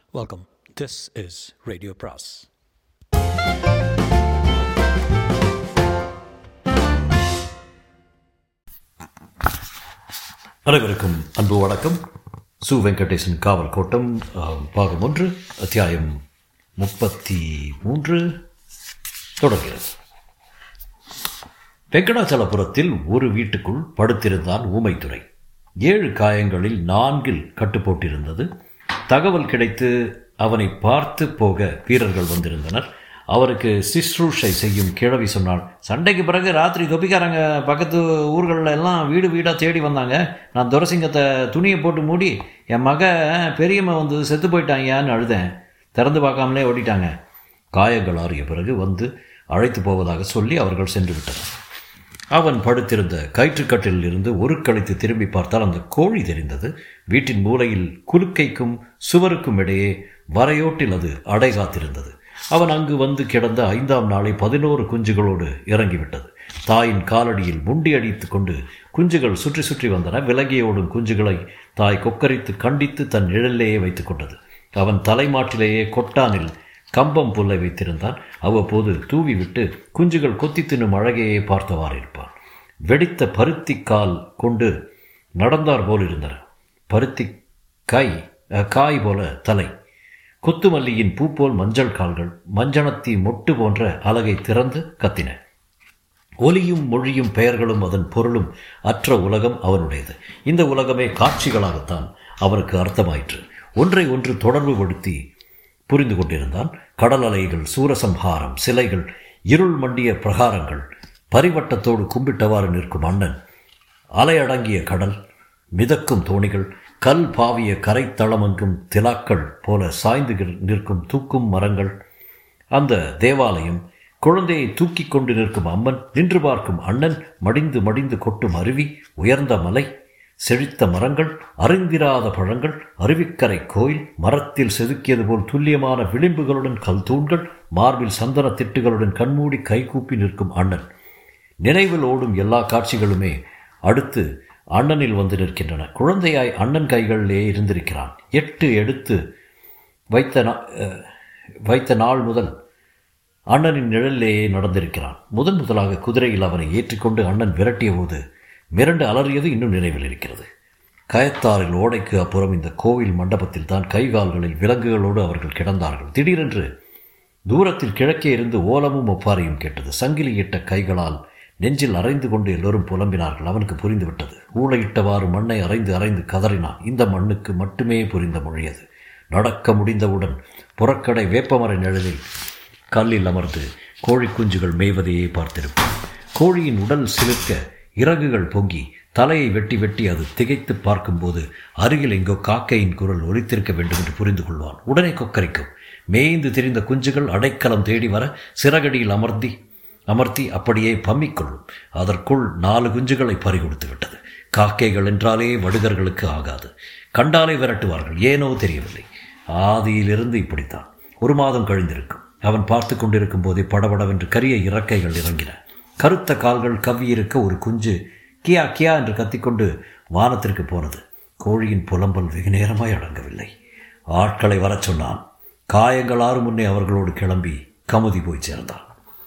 Welcome. This is Radio Pras. அனைவருக்கும் அன்பு வணக்கம் சு வெங்கடேசன் காவல் கோட்டம் ஆம், பாகம் ஒன்று அத்தியாயம் முப்பத்தி மூன்று தொடர்கிறது வெங்கடாச்சலபுரத்தில் ஒரு வீட்டுக்குள் படுத்திருந்தான் ஊமைத்துறை ஏழு காயங்களில் நான்கில் கட்டுப்போட்டிருந்தது தகவல் கிடைத்து அவனை பார்த்து போக வீரர்கள் வந்திருந்தனர் அவருக்கு சிஸ்ரூஷை செய்யும் கிழவி சொன்னாள் சண்டைக்கு பிறகு ராத்திரி தொப்பிக்காரங்க பக்கத்து ஊர்களில் எல்லாம் வீடு வீடாக தேடி வந்தாங்க நான் துரசிங்கத்தை துணியை போட்டு மூடி என் மக பெரியம்மா வந்து செத்து போயிட்டாங்கயான்னு அழுதேன் திறந்து பார்க்காமலே ஓடிட்டாங்க காயங்கள் ஆறிய பிறகு வந்து அழைத்து போவதாக சொல்லி அவர்கள் சென்று விட்டனர் அவன் படுத்திருந்த கயிற்றுக்கட்டிலில் இருந்து ஒரு கழித்து திரும்பி பார்த்தால் அந்த கோழி தெரிந்தது வீட்டின் மூலையில் குலுக்கைக்கும் சுவருக்கும் இடையே வரையோட்டில் அது அடை காத்திருந்தது அவன் அங்கு வந்து கிடந்த ஐந்தாம் நாளை பதினோரு குஞ்சுகளோடு இறங்கிவிட்டது தாயின் காலடியில் முண்டி அடித்துக் கொண்டு குஞ்சுகள் சுற்றி சுற்றி வந்தன விலகிய ஓடும் குஞ்சுகளை தாய் கொக்கரித்து கண்டித்து தன் நிழலிலேயே வைத்துக் கொண்டது அவன் தலைமாட்டிலேயே கொட்டானில் கம்பம் புல்லை வைத்திருந்தான் அவ்வப்போது தூவி விட்டு குஞ்சுகள் கொத்தி தின்னும் அழகையே பார்த்தவாறு இருப்பான் வெடித்த பருத்தி கால் கொண்டு நடந்தார் போல் இருந்தன பருத்தி காய் அஹ், காய் போல தலை கொத்துமல்லியின் பூ போல் மஞ்சள் கால்கள் மஞ்சனத்தி மொட்டு போன்ற அலகை திறந்து கத்தின ஒலியும் மொழியும் பெயர்களும் அதன் பொருளும் அற்ற உலகம் அவனுடையது இந்த உலகமே காட்சிகளாகத்தான் அவனுக்கு அர்த்தமாயிற்று ஒன்றை ஒன்று தொடர்புபடுத்தி புரிந்து கொண்டிருந்தான் கடல் அலைகள் சூரசம்ஹாரம் சிலைகள் இருள் மண்டிய பிரகாரங்கள் பரிவட்டத்தோடு கும்பிட்டவாறு நிற்கும் அண்ணன் அலையடங்கிய கடல் மிதக்கும் தோணிகள் கல் பாவிய கரைத்தளமங்கும் திலாக்கள் போல சாய்ந்து கிர்- நிற்கும் தூக்கும் மரங்கள் அந்த தேவாலயம் குழந்தையை தூக்கி கொண்டு நிற்கும் அம்மன் நின்று பார்க்கும் அண்ணன் மடிந்து மடிந்து கொட்டும் அருவி உயர்ந்த மலை செழித்த மரங்கள் அறிந்திராத பழங்கள் அருவிக்கரை கோயில் மரத்தில் செதுக்கியது போல் துல்லியமான விளிம்புகளுடன் கல் தூண்கள் மார்பில் சந்தன திட்டுகளுடன் கண்மூடி கைகூப்பி நிற்கும் அண்ணன் நினைவில் ஓடும் எல்லா காட்சிகளுமே அடுத்து அண்ணனில் வந்து நிற்கின்றன குழந்தையாய் அண்ணன் கைகளிலே இருந்திருக்கிறான் எட்டு எடுத்து வைத்த நா- அஹ், வைத்த நாள் முதல் அண்ணனின் நிழலிலேயே நடந்திருக்கிறான் முதன் முதலாக குதிரையில் அவனை ஏற்றிக்கொண்டு அண்ணன் விரட்டிய போது மிரண்டு அலறியது இன்னும் நினைவில் இருக்கிறது கயத்தாரில் ஓடைக்கு அப்புறம் இந்த கோவில் மண்டபத்தில் தான் கை கால்களில் விலங்குகளோடு அவர்கள் கிடந்தார்கள் திடீரென்று தூரத்தில் கிழக்கே இருந்து ஓலமும் ஒப்பாரியும் கேட்டது சங்கிலியிட்ட கைகளால் நெஞ்சில் அரைந்து கொண்டு எல்லோரும் புலம்பினார்கள் அவனுக்கு புரிந்துவிட்டது ஊழையிட்டவாறு மண்ணை அரைந்து அரைந்து கதறினான் இந்த மண்ணுக்கு மட்டுமே புரிந்த மொழி அது நடக்க முடிந்தவுடன் புறக்கடை வேப்பமர நிழலில் கல்லில் அமர்ந்து கோழி குஞ்சுகள் மேய்வதையே பார்த்திருப்பான் கோழியின் உடல் சிலிர்க்க இறகுகள் பொங்கி தலையை வெட்டி வெட்டி அது திகைத்து பார்க்கும்போது அருகில் எங்கோ காக்கையின் குரல் ஒலித்திருக்க வேண்டும் என்று புரிந்து கொள்வான் உடனே கொக்கரிக்கும் மேய்ந்து திரிந்த குஞ்சுகள் அடைக்கலம் தேடி வர சிறகடியில் அமர்த்தி அமர்த்தி அப்படியே பம்மிக்கொள்ளும் அதற்குள் நாலு குஞ்சுகளை பறிகொடுத்து விட்டது காக்கைகள் என்றாலே வடுகர்களுக்கு ஆகாது கண்டாலே விரட்டுவார்கள் ஏனோ தெரியவில்லை ஆதியிலிருந்து இப்படித்தான் ஒரு மாதம் கழிந்திருக்கும் அவன் பார்த்து கொண்டிருக்கும் போதே படபடவென்று கரிய இறக்கைகள் இறங்கின கருத்த கால்கள் கவ்வியிருக்க ஒரு குஞ்சு கியா கியா என்று கத்திக்கொண்டு வானத்திற்கு போனது கோழியின் புலம்பல் வெகு நேரமாய் அடங்கவில்லை ஆட்களை வரச் சொன்னான் காயங்கள் ஆறு முன்னே அவர்களோடு கிளம்பி கமுதி போய் சேர்ந்தான்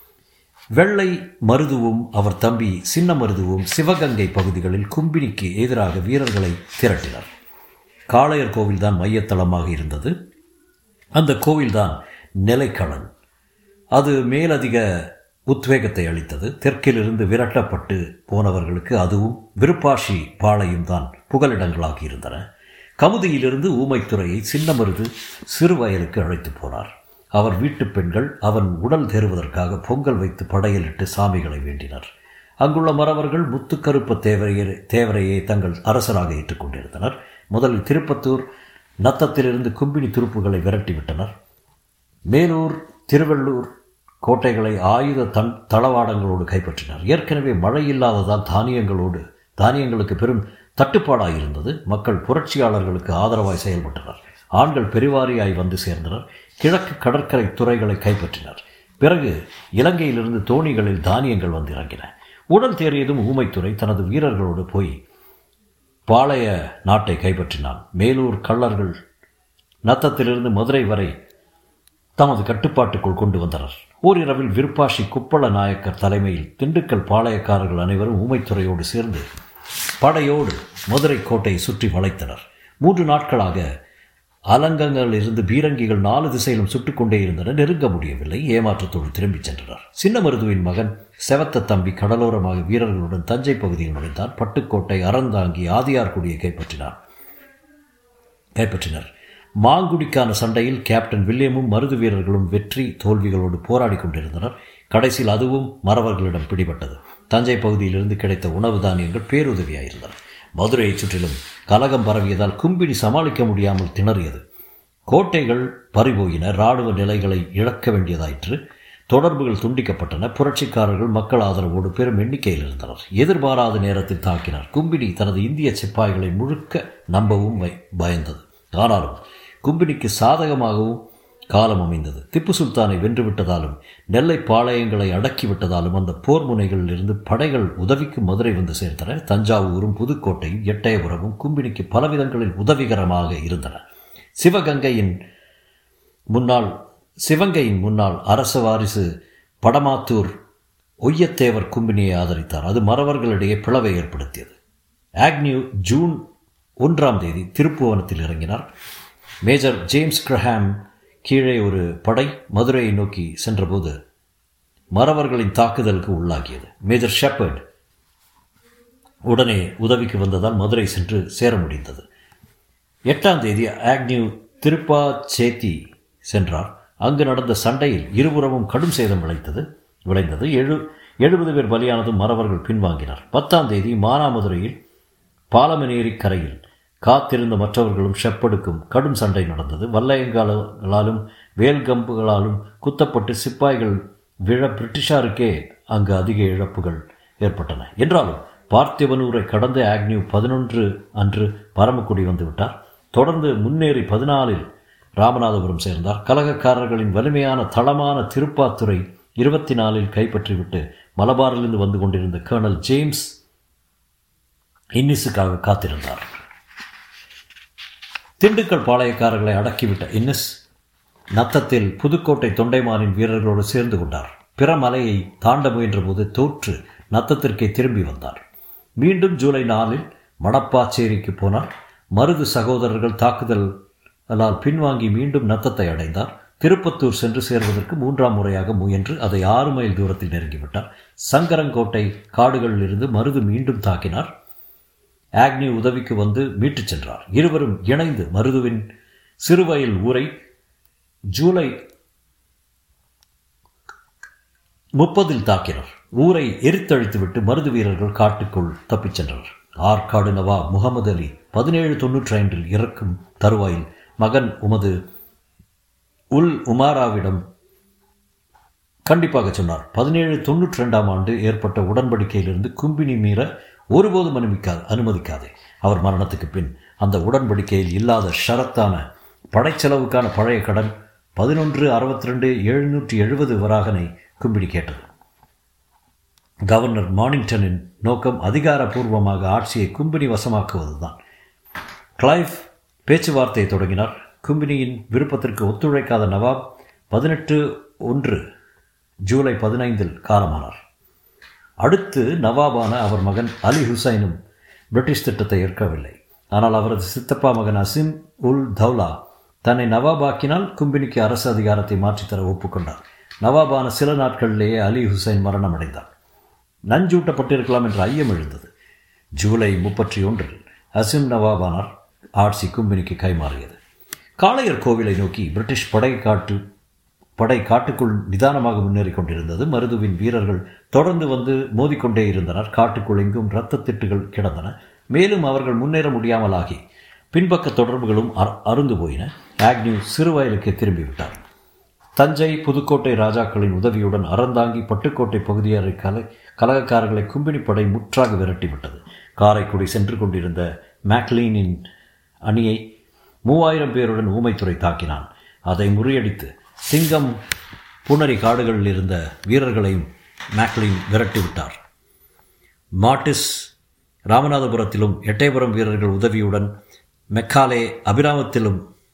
வெள்ளை மருதுவும் அவர் தம்பி சின்ன மருதுவும் சிவகங்கை பகுதிகளில் கும்பினிக்கு எதிராக வீரர்களை திரட்டினர் காளையர் கோவில்தான் மையத்தளமாக இருந்தது அந்த கோவில்தான் நிலைக்களன் அது மேலதிக உத்வேகத்தை அளித்தது தெற்கிலிருந்து விரட்டப்பட்டு போனவர்களுக்கு அதுவும் விருப்பாஷி பாளையும் தான் புகலிடங்களாகி இருந்தன கமுதியிலிருந்து ஊமைத்துறையை சின்னமருது சிறுவயலுக்கு அழைத்து போனார் அவர் வீட்டுப் பெண்கள் அவன் உடல் தேறுவதற்காக பொங்கல் வைத்து படையலிட்டு சாமிகளை வேண்டினர் அங்குள்ள மறவர்கள் முத்துக்கருப்ப தேவரையே தேவரையே தங்கள் அரசராக ஏற்றுக்கொண்டிருந்தனர் முதலில் திருப்பத்தூர் நத்தத்திலிருந்து கும்பினி துருப்புகளை விரட்டிவிட்டனர் மேலூர் திருவள்ளூர் கோட்டைகளை ஆயுத தன் தளவாடங்களோடு கைப்பற்றினர் ஏற்கனவே மழை இல்லாததால் தானியங்களோடு தானியங்களுக்கு பெரும் தட்டுப்பாடாயிருந்தது மக்கள் புரட்சியாளர்களுக்கு ஆதரவாய் செயல்பட்டனர் ஆண்கள் பெருவாரியாய் வந்து சேர்ந்தனர் கிழக்கு கடற்கரை துறைகளை கைப்பற்றினர் பிறகு இலங்கையிலிருந்து தோணிகளில் தானியங்கள் வந்து இறங்கின உடல் தேறியதும் ஊமைத்துறை தனது வீரர்களோடு போய் பாளைய நாட்டை கைப்பற்றினான் மேலூர் கள்ளர்கள் நத்தத்திலிருந்து மதுரை வரை தமது கட்டுப்பாட்டுக்குள் கொண்டு வந்தனர் ஓரிரவில் விருப்பாஷி குப்பள நாயக்கர் தலைமையில் திண்டுக்கல் பாளையக்காரர்கள் அனைவரும் ஊமைத்துறையோடு சேர்ந்து படையோடு மதுரை கோட்டையை சுற்றி வளைத்தனர் மூன்று நாட்களாக அலங்கங்களில் இருந்து பீரங்கிகள் நாலு திசையிலும் சுட்டுக் கொண்டே இருந்தன நெருங்க முடியவில்லை ஏமாற்றத்தோடு திரும்பிச் சென்றனர் சின்ன மருதுவின் மகன் செவத்த தம்பி கடலோரமாக வீரர்களுடன் தஞ்சை பகுதியில் நுழைந்தார் பட்டுக்கோட்டை அறந்தாங்கி ஆதியார்குடியை கைப்பற்றினார் கைப்பற்றினர் மாங்குடிக்கான சண்டையில் கேப்டன் வில்லியமும் மருது வீரர்களும் வெற்றி தோல்விகளோடு போராடி கொண்டிருந்தனர் கடைசியில் அதுவும் மறவர்களிடம் பிடிபட்டது தஞ்சை பகுதியிலிருந்து கிடைத்த உணவு தானியங்கள் பேருதவியாயிருந்தன மதுரையைச் சுற்றிலும் கலகம் பரவியதால் கும்பிடி சமாளிக்க முடியாமல் திணறியது கோட்டைகள் பறிபோயின இராணுவ நிலைகளை இழக்க வேண்டியதாயிற்று தொடர்புகள் துண்டிக்கப்பட்டன புரட்சிக்காரர்கள் மக்கள் ஆதரவோடு பெரும் எண்ணிக்கையில் இருந்தனர் எதிர்பாராத நேரத்தில் தாக்கினார் கும்பிடி தனது இந்திய சிப்பாய்களை முழுக்க நம்பவும் பயந்தது ஆனாலும் கும்பினிக்கு சாதகமாகவும் காலம் அமைந்தது திப்பு சுல்தானை வென்றுவிட்டதாலும் நெல்லை பாளையங்களை அடக்கிவிட்டதாலும் அந்த போர் முனைகளில் இருந்து படைகள் உதவிக்கு மதுரை வந்து சேர்ந்தன தஞ்சாவூரும் புதுக்கோட்டையும் எட்டயபுரமும் கும்பினிக்கு பலவிதங்களில் உதவிகரமாக இருந்தன சிவகங்கையின் முன்னாள் சிவங்கையின் முன்னாள் அரச வாரிசு படமாத்தூர் ஒய்யத்தேவர் கும்பினியை ஆதரித்தார் அது மறவர்களிடையே பிளவை ஏற்படுத்தியது ஆக்னியூ ஜூன் ஒன்றாம் தேதி திருப்புவனத்தில் இறங்கினார் மேஜர் ஜேம்ஸ் கிரஹாம் கீழே ஒரு படை மதுரையை நோக்கி சென்றபோது மறவர்களின் தாக்குதலுக்கு உள்ளாகியது மேஜர் ஷெப்பர்ட் உடனே உதவிக்கு வந்ததால் மதுரை சென்று சேர முடிந்தது எட்டாம் தேதி ஆக்னியூ திருப்பாச்சேத்தி சென்றார் அங்கு நடந்த சண்டையில் இருபுறமும் கடும் சேதம் விளைத்தது விளைந்தது எழு எழுபது பேர் பலியானதும் மறவர்கள் பின்வாங்கினார் பத்தாம் தேதி மானாமதுரையில் பாலமனேரி கரையில் காத்திருந்த மற்றவர்களும் ஷெப்படுக்கும் கடும் சண்டை நடந்தது வல்லையங்காலாலும் வேல்கம்புகளாலும் குத்தப்பட்டு சிப்பாய்கள் விழ பிரிட்டிஷாருக்கே அங்கு அதிக இழப்புகள் ஏற்பட்டன என்றாலும் பார்த்திபனூரை கடந்த ஆக்னியூ பதினொன்று அன்று பரமக்குடி வந்து விட்டார் தொடர்ந்து முன்னேறி பதினாலில் ராமநாதபுரம் சேர்ந்தார் கலகக்காரர்களின் வலிமையான தளமான திருப்பாத்துறை இருபத்தி நாலில் கைப்பற்றிவிட்டு மலபாரிலிருந்து வந்து கொண்டிருந்த கர்னல் ஜேம்ஸ் இன்னிஸுக்காக காத்திருந்தார் திண்டுக்கல் பாளையக்காரர்களை அடக்கிவிட்ட இன்னிஸ் நத்தத்தில் புதுக்கோட்டை தொண்டைமானின் வீரர்களோடு சேர்ந்து கொண்டார் பிற மலையை தாண்ட முயன்றபோது தோற்று நத்தத்திற்கே திரும்பி வந்தார் மீண்டும் ஜூலை நாலில் மணப்பாச்சேரிக்கு போனார் மருது சகோதரர்கள் தாக்குதலால் பின்வாங்கி மீண்டும் நத்தத்தை அடைந்தார் திருப்பத்தூர் சென்று சேர்வதற்கு மூன்றாம் முறையாக முயன்று அதை ஆறு மைல் தூரத்தில் நெருங்கிவிட்டார் சங்கரங்கோட்டை காடுகளில் இருந்து மருது மீண்டும் தாக்கினார் ஆக்னி உதவிக்கு வந்து மீட்டுச் சென்றார் இருவரும் இணைந்து மருதுவின் சிறுவயல் ஊரை ஜூலை முப்பதில் தாக்கினர் ஊரை எரித்தழித்துவிட்டு மருது வீரர்கள் காட்டுக்குள் தப்பிச் சென்றனர் ஆற்காடு நவாப் முகமது அலி பதினேழு தொன்னூற்றி ஐந்தில் இறக்கும் தருவாயில் மகன் உமது உல் உமாராவிடம் கண்டிப்பாக சொன்னார் பதினேழு தொன்னூற்றி ரெண்டாம் ஆண்டு ஏற்பட்ட உடன்படிக்கையிலிருந்து கும்பினி மீற ஒருபோதும் அனுமதிக்காது அனுமதிக்காதே அவர் மரணத்துக்கு பின் அந்த உடன்படிக்கையில் இல்லாத ஷரத்தான படைச்செலவுக்கான பழைய கடன் பதினொன்று அறுபத்தி ரெண்டு எழுநூற்றி எழுபது வராகனை கும்பிடி கேட்டது கவர்னர் மார்னிங்டனின் நோக்கம் அதிகாரப்பூர்வமாக ஆட்சியை கும்பினி வசமாக்குவதுதான் கிளைவ் பேச்சுவார்த்தையை தொடங்கினார் கும்பினியின் விருப்பத்திற்கு ஒத்துழைக்காத நவாப் பதினெட்டு ஒன்று ஜூலை பதினைந்தில் காலமானார் அடுத்து நவாபான அவர் மகன் அலி ஹுசைனும் பிரிட்டிஷ் திட்டத்தை ஏற்கவில்லை ஆனால் அவரது சித்தப்பா மகன் அசிம் உல் தௌலா தன்னை நவாபாக்கினால் கும்பினிக்கு அரசு அதிகாரத்தை மாற்றித்தர ஒப்புக்கொண்டார் நவாபான சில நாட்களிலேயே அலி ஹுசைன் மரணம் அடைந்தார் நஞ்சூட்டப்பட்டிருக்கலாம் என்ற ஐயம் எழுந்தது ஜூலை முப்பத்தி ஒன்றில் அசிம் நவாபானார் ஆட்சி கும்பினிக்கு கைமாறியது காளையர் கோவிலை நோக்கி பிரிட்டிஷ் படை காட்டு படை காட்டுக்குள் நிதானமாக முன்னேறி கொண்டிருந்தது மருதுவின் வீரர்கள் தொடர்ந்து வந்து மோதிக்கொண்டே இருந்தனர் காட்டுக்குள் எங்கும் இரத்த திட்டுகள் கிடந்தன மேலும் அவர்கள் முன்னேற முடியாமல் ஆகி பின்பக்க தொடர்புகளும் அருந்து போயின ஆக்னியூ சிறுவயலுக்கு திரும்பிவிட்டார் தஞ்சை புதுக்கோட்டை ராஜாக்களின் உதவியுடன் அறந்தாங்கி பட்டுக்கோட்டை பகுதியாரை கலை கலகக்காரர்களை கும்பினிப்படை முற்றாக விரட்டிவிட்டது காரைக்குடி சென்று கொண்டிருந்த மேக்லீனின் அணியை மூவாயிரம் பேருடன் ஊமைத்துறை தாக்கினான் அதை முறியடித்து சிங்கம் புனரி காடுகளில் இருந்த வீரர்களையும் மேக்லின் விரட்டிவிட்டார் மாட்டிஸ் ராமநாதபுரத்திலும் எட்டயபுரம் வீரர்கள் உதவியுடன் மெக்காலே அபிராமத்திலும்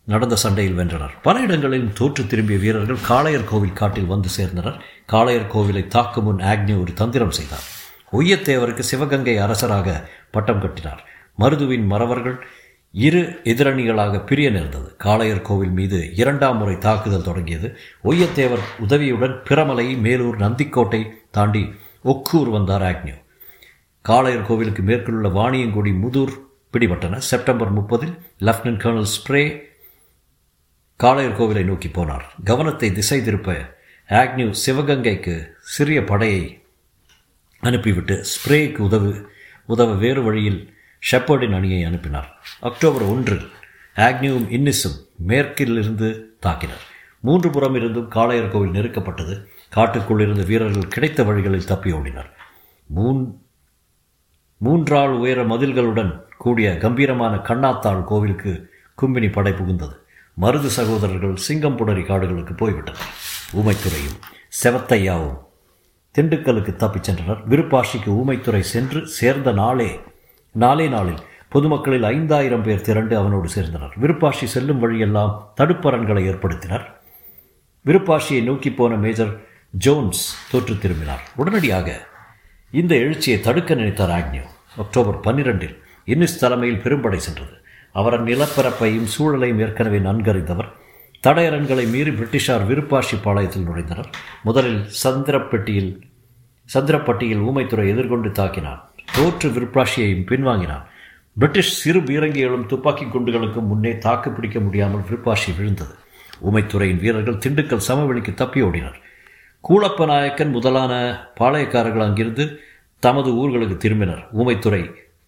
நடந்த சண்டையில் வென்றனர் பல இடங்களில் தோற்று திரும்பிய வீரர்கள் காளையர் கோவில் காட்டில் வந்து சேர்ந்தனர் காளையர் கோவிலை தாக்கும் முன் ஆக்னி ஒரு தந்திரம் செய்தார் ஒய்யத்தேவருக்கு சிவகங்கை அரசராக பட்டம் கட்டினார் மருதுவின் மறவர்கள் இரு எதிரணிகளாக பிரிய நேர்ந்தது காளையர் கோவில் மீது இரண்டாம் முறை தாக்குதல் தொடங்கியது ஒய்யத்தேவர் உதவியுடன் பிரமலை மேலூர் நந்திக்கோட்டை தாண்டி ஒக்கூர் வந்தார் ஆக்னியோ காளையர் கோவிலுக்கு மேற்குள்ள வாணியங்குடி முதூர் பிடிபட்டன செப்டம்பர் முப்பதில் லெப்டினன்ட் கர்னல் ஸ்ப்ரே காளையர் கோவிலை நோக்கி போனார் கவனத்தை திசை திருப்ப ஆக்னியூ சிவகங்கைக்கு சிறிய படையை அனுப்பிவிட்டு ஸ்ப்ரேக்கு உதவு உதவ வேறு வழியில் ஷெப்பர்டின் அணியை அனுப்பினார் அக்டோபர் ஒன்றில் ஆக்னியும் இன்னிஸும் மேற்கில் இருந்து தாக்கினர் மூன்று புறம் இருந்தும் காளையர் கோவில் நெருக்கப்பட்டது காட்டுக்குள் இருந்த வீரர்கள் கிடைத்த வழிகளில் தப்பி ஓடினர் மூன் மூன்றாள் உயர மதில்களுடன் கூடிய கம்பீரமான கண்ணாத்தாள் கோவிலுக்கு கும்பினி படை புகுந்தது மருது சகோதரர்கள் சிங்கம்புணரி காடுகளுக்கு போய்விட்டனர் ஊமைத்துறையும் செவத்தையாவும் திண்டுக்கலுக்கு தப்பிச் சென்றனர் விருப்பாஷிக்கு ஊமைத்துறை சென்று சேர்ந்த நாளே நாளே நாளில் பொதுமக்களில் ஐந்தாயிரம் பேர் திரண்டு அவனோடு சேர்ந்தனர் விருப்பாஷி செல்லும் வழியெல்லாம் தடுப்பரன்களை ஏற்படுத்தினர் விருப்பாஷியை நோக்கி போன மேஜர் ஜோன்ஸ் தோற்று திரும்பினார் உடனடியாக இந்த எழுச்சியை தடுக்க நினைத்தார் ஆக்னியோ அக்டோபர் பன்னிரெண்டில் இன்னிஸ் தலைமையில் பெரும்படை சென்றது அவரன் நிலப்பரப்பையும் சூழலையும் ஏற்கனவே நன்கறிந்தவர் தடையரன்களை மீறி பிரிட்டிஷார் விருப்பாஷி பாளையத்தில் நுழைந்தனர் முதலில் சந்திரப்பெட்டியில் சந்திரப்பட்டியில் ஊமைத்துறை எதிர்கொண்டு தாக்கினான் தோற்று விருப்பாஷியையும் பின்வாங்கினான் பிரிட்டிஷ் சிறு பீரங்கிகளும் துப்பாக்கி குண்டுகளுக்கும் முன்னே தாக்கு பிடிக்க முடியாமல் விருப்பாஷி விழுந்தது ஊமைத்துறையின் வீரர்கள் திண்டுக்கல் சமவெளிக்கு தப்பி ஓடினர் கூளப்ப நாயக்கன் முதலான பாளையக்காரர்கள் அங்கிருந்து தமது ஊர்களுக்கு திரும்பினர் ஊமைத்துறை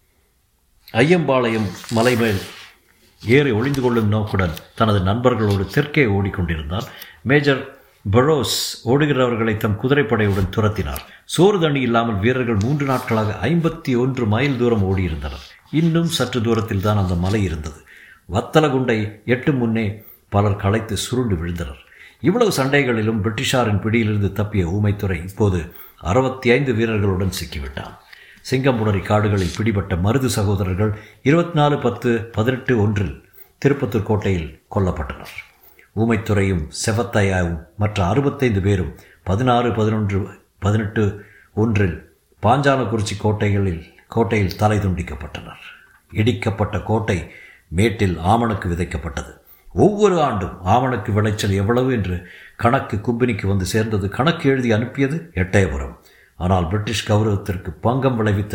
ஐயம்பாளையம் மலைமேல் ஏறி ஒளிந்து கொள்ளும் நோக்குடன் தனது நண்பர்களோடு தெற்கே ஓடிக்கொண்டிருந்தார் மேஜர் பரோஸ் ஓடுகிறவர்களை தம் குதிரைப்படையுடன் துரத்தினார் சோறு தண்ணி இல்லாமல் வீரர்கள் மூன்று நாட்களாக ஐம்பத்தி ஒன்று மைல் தூரம் ஓடியிருந்தனர் இன்னும் சற்று தூரத்தில் தான் அந்த மலை இருந்தது வத்தலகுண்டை எட்டு முன்னே பலர் களைத்து சுருண்டு விழுந்தனர் இவ்வளவு சண்டைகளிலும் பிரிட்டிஷாரின் பிடியிலிருந்து தப்பிய ஊமைத்துறை இப்போது அறுபத்தி ஐந்து வீரர்களுடன் சிக்கிவிட்டான் சிங்கம்புணரி காடுகளில் பிடிபட்ட மருது சகோதரர்கள் இருபத்தி நாலு பத்து பதினெட்டு ஒன்றில் திருப்பத்தூர் கோட்டையில் கொல்லப்பட்டனர் ஊமைத்துறையும் செவத்தையாவும் மற்ற அறுபத்தைந்து பேரும் பதினாறு பதினொன்று பதினெட்டு ஒன்றில் பாஞ்சாலக்குறிச்சி கோட்டைகளில் கோட்டையில் தலை துண்டிக்கப்பட்டனர் இடிக்கப்பட்ட கோட்டை மேட்டில் ஆமணக்கு விதைக்கப்பட்டது ஒவ்வொரு ஆண்டும் ஆமணக்கு விளைச்சல் எவ்வளவு என்று கணக்கு கும்பினிக்கு வந்து சேர்ந்தது கணக்கு எழுதி அனுப்பியது எட்டயபுரம் ஆனால் பிரிட்டிஷ் கௌரவத்திற்கு பங்கம் விளைவித்த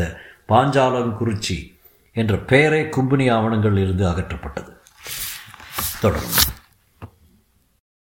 பாஞ்சாலங்குறிச்சி என்ற பெயரே கும்பினி ஆவணங்களில் இருந்து அகற்றப்பட்டது தொடரும்